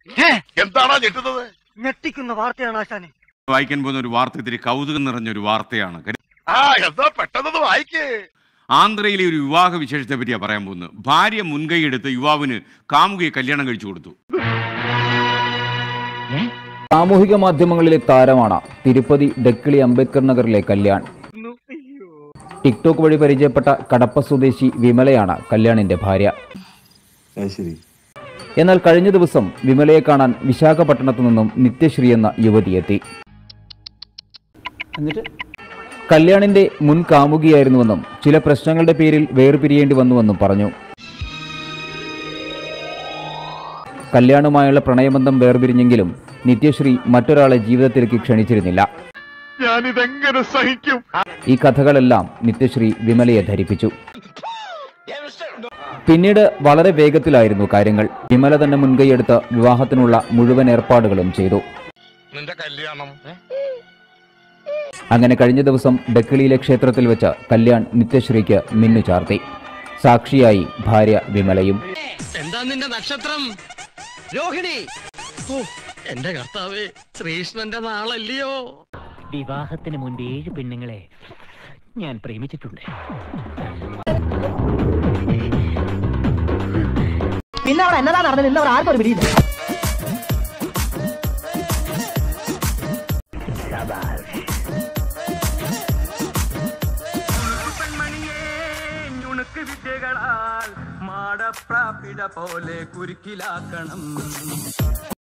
എന്താണോ ഞെട്ടുന്നത് ഞെട്ടിക്കുന്ന വാർത്തയാണ് ആശാനെ വായിക്കാൻ പോകുന്ന ഒരു വാർത്ത ഇത്തിരി കൗതുകം നിറഞ്ഞ ഒരു വാർത്തയാണ് കാര്യം ആ എന്താ പെട്ടെന്ന് വായിക്കേ ആന്ധ്രയിലെ ഒരു വിവാഹ വിശേഷത്തെ പറ്റിയാ പറയാൻ പോകുന്നത് ഭാര്യ മുൻകൈ എടുത്ത് യുവാവിന് കാമുകയെ കല്യാണം കഴിച്ചു കൊടുത്തു സാമൂഹിക മാധ്യമങ്ങളിലെ താരമാണ് തിരുപ്പതി ഡക്കിളി അംബേദ്കർ നഗറിലെ കല്യാൺ ടിക്ടോക്ക് വഴി പരിചയപ്പെട്ട കടപ്പ സ്വദേശി വിമലയാണ് കല്യാണിന്റെ ഭാര്യ ശരി എന്നാൽ കഴിഞ്ഞ ദിവസം വിമലയെ കാണാൻ വിശാഖപട്ടണത്തു നിന്നും നിത്യശ്രീ എന്ന യുവതി എത്തി എന്നിട്ട് കല്യാണിന്റെ മുൻ കാമുകിയായിരുന്നുവെന്നും ചില പ്രശ്നങ്ങളുടെ പേരിൽ വേർപിരിയേണ്ടി വന്നുവെന്നും പറഞ്ഞു കല്യാണുമായുള്ള പ്രണയബന്ധം വേർപിരിഞ്ഞെങ്കിലും നിത്യശ്രീ മറ്റൊരാളെ ജീവിതത്തിലേക്ക് ക്ഷണിച്ചിരുന്നില്ല ഞാനിതെങ്ങനെ സഹിക്കും ഈ കഥകളെല്ലാം നിത്യശ്രീ വിമലയെ ധരിപ്പിച്ചു പിന്നീട് വളരെ വേഗത്തിലായിരുന്നു കാര്യങ്ങൾ വിമല തന്നെ മുൻകൈയെടുത്ത് വിവാഹത്തിനുള്ള മുഴുവൻ ഏർപ്പാടുകളും ചെയ്തു നിന്റെ കല്യാണം അങ്ങനെ കഴിഞ്ഞ ദിവസം ഡക്കിളിയിലെ ക്ഷേത്രത്തിൽ വെച്ച് കല്യാൺ നിത്യശ്രീക്ക് മിന്നു ചാർത്തി സാക്ഷിയായി ഭാര്യ വിമലയും എന്താ നിന്റെ നക്ഷത്രം രോഹിണി ഓ എന്റെ കർത്താവേ ശ്രീകൃഷ്ണന്റെ നാളല്ലയോ വിവാഹത്തിന് മുൻപ് ഏഴ് പെണ്ണുങ്ങളെ ഞാൻ പ്രേമിച്ചിട്ടുണ്ട് പിന്നെ അവിടെ എന്നതാ നടന്നത് ഇന്നവർ ആർക്കും ഒരു പിടിയില്ല വിദ്യകളാൽ മാടപ്രാപിട പോലെ കുരുക്കിലാക്കണം